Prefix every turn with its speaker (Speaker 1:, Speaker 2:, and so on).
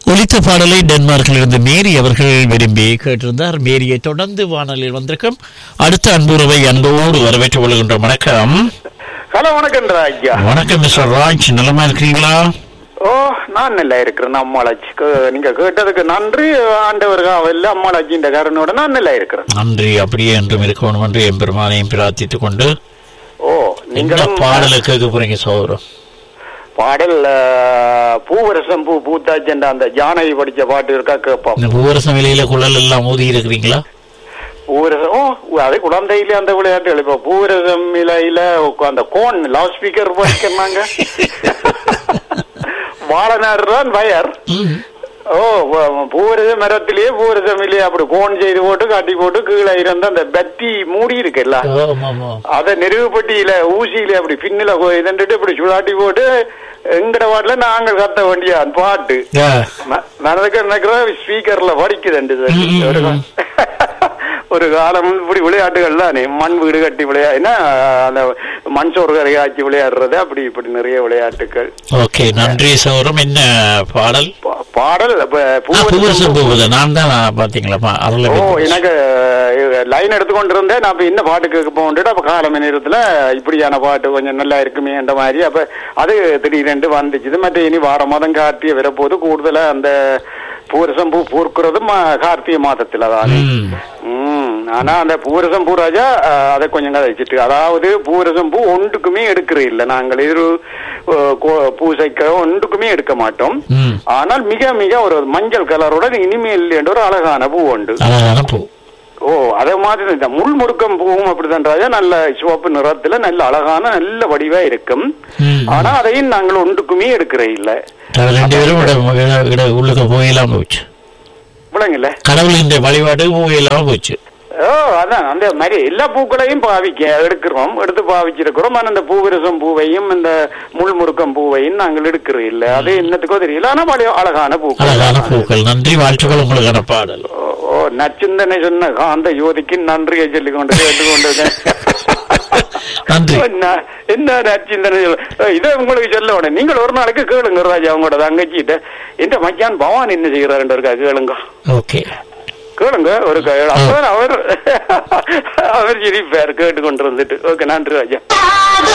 Speaker 1: ஒலித்த பாடலை டென்மார்க்கிலிருந்து மேரி அவர்கள் விரும்பி கேட்டிருந்தார் மேரியை தொடர்ந்து வானொலியில் வந்திருக்கும் அடுத்த அன்புறவை அன்போடு வரவேற்றுக் கொள்கின்ற வணக்கம்
Speaker 2: ஹலோ வணக்கம் ஐயா
Speaker 1: வணக்கம் மிஸ்டர் ராஜ் நலமா இருக்கிறீங்களா
Speaker 2: ஓ நான் நல்லா இருக்கிறேன் அம்மாளாச்சி கே- நீங்க கேட்டதுக்கு நன்றி ஆண்டவர் காவல்ல அம்மாளாச்சின்ற காரனோட நான் நல்லா இருக்கிறேன்
Speaker 1: நன்றி அப்படியே என்றும் இருக்கணும் என்று எம்பெருமானையும் பிரார்த்தித்துக் கொண்டு
Speaker 2: ஓ
Speaker 1: என்ன
Speaker 2: நீங்களும்
Speaker 1: பாடலை கேட்க போறீங்க சோதரம்
Speaker 2: பாடல் அஹ், பூவரசம் பூ பூத்தாச்சென்ற அந்த ஜானகி படிச்ச பாட்டு இருக்கா கேட்போம்
Speaker 1: இந்த பூவரசம் வெளியில குழல் எல்லாம் ஊதி இருக்கிறீங்களா
Speaker 2: பூவரசம் ஓ அது குழந்தையில அந்த விளையாட்டு இப்போ பூவரசம் இலையில அந்த கோன் லவுட் ஸ்பீக்கர் படிக்கிறாங்க வாழனார் தான் வயர்
Speaker 1: ம்.
Speaker 2: ஓ வ- பூவரச மரத்திலேயே பூவரசமிலேயே அப்படி கோன் செய்து போட்டு காட்டி போட்டு கீழே இருந்த அந்த பத்தி மூடி இருக்குல்ல
Speaker 1: ஆமா, ஆமா.
Speaker 2: அத நெருவுப்பட்டியில ஊசியில அப்படி பின்னில இதண்டுட்டு இப்படி சுழாட்டி போட்டு எங்கட பாட்டுல நாங்கள் கத்த வேண்டிய அந்த பாட்டு
Speaker 1: ஆ.
Speaker 2: நடக்க நினைக்கிற ஸ்பீக்கர்ல படிக்குதுண்டு
Speaker 1: ம், ம்,
Speaker 2: ஒரு கா- ஒரு காலம் இப்படி விளையாட்டுகள் தானே மண் வீடு கட்டி விளையா என்ன அந்த மண் சோறு கரை ஆக்கி விளையாடுறது அப்படி இப்படி நிறைய விளையாட்டுகள்
Speaker 1: ஓகே நன்றி சௌரம் என்ன பாடல்
Speaker 2: பா- பாடல் அப்ப
Speaker 1: ஆ,
Speaker 2: பூவரசம்
Speaker 1: பூவரசம் போகுது நான் தான் பாத்தீங்களா அருளை
Speaker 2: ஓ எனக்கு லைன் எடுத்துக்கொண்டு இருந்தேன் நான் இப்ப என்ன பாட்டு கேட்க போன்ட்டு அப்ப காலம நேரத்துல இப்படியான பாட்டு கொஞ்சம் நல்லா இருக்குமே என்ற மாதிரி அப்ப அது திடீரென்று வந்துச்சு மற்ற இனி வார மாதம் கார்த்திகை வரப்போது கூடுதலா அந்த பூரசம் பூ பூர்க்கிறதும் அஹ், கார்த்திகை மாதத்துல தான்
Speaker 1: ம்.
Speaker 2: ம் ஆனா அந்த பூரசம் பூ ராஜா அஹ், அதை கொஞ்சம் கதைச்சிட்டு அதாவது பூரசம் பூ ஒன்றுக்குமே எடுக்கிற இல்லை நாங்கள் இரு அஹ், கோ- பூசைக்க ஒன்றுக்குமே எடுக்க மாட்டோம்
Speaker 1: ம்.
Speaker 2: ஆனால் மிக மிக ஒரு மஞ்சள் கலரோட இனிமேல் என்ற ஒரு அழகான பூ உண்டு
Speaker 1: அழகான பூ
Speaker 2: ஓ அதே மாதிரி இந்த முள் முறுக்கம் பூவும் அப்படிதான் ராஜா நல்ல சிவப்பு நிறத்துல நல்ல அழகான நல்ல வடிவா இருக்கும்
Speaker 1: ம்.
Speaker 2: ஆனா அதையும் நாங்கள் ஒன்றுக்குமே எடுக்கிற இல்ல
Speaker 1: அது ரெண்டு பேரும் இட- இட- இட- உள்ளுக்க போயில்லாம போச்சு
Speaker 2: விளங்கல
Speaker 1: கடவுளின் வழிபாடு போயில்லாம போச்சு
Speaker 2: ஓ அதான் அந்த மாதிரி எல்லா பூக்களையும் பாவிக்க எடுக்கிறோம் எடுத்து பாவிச்சிருக்கிறோம் ஆனா இந்த பூவிரசம் பூவையும் இந்த முள் முறுக்கம் பூவையும் நாங்கள் எடுக்கிறோம் இல்ல அது என்னத்துக்கோ தெரியல ஆனா பழைய அழகான பூக்கள்
Speaker 1: அழகான பூக்கள் நன்றி வாழ்த்துக்கள் உங்களுக்கான பாடல்
Speaker 2: ஓ, ஓ நச்சிந்தனை சொன்ன காந்த யோதிக்கு நன்றியை சொல்லிக் கொண்டு கேட்டுக்கொண்டு
Speaker 1: நன்றி
Speaker 2: என்ன என்ன நச்சிந்தனை சொல்ல அஹ் இதை உங்களுக்கு சொல்ல வேணும் நீங்கள் ஒரு நாளைக்கு கேளுங்க ராஜா அவங்களோட தங்கச்சிட்ட இந்த மச்சான் பவான் என்ன செய்கிறாருன்னு இருக்கா கேளுங்க
Speaker 1: ஓகே
Speaker 2: கேளுங்க ஒரு கே- அப்பதான் அவர் அவர் சிரிப்பார் கேட்டு கொண்டு வந்துட்டு ஓகே நன்றி ராஜா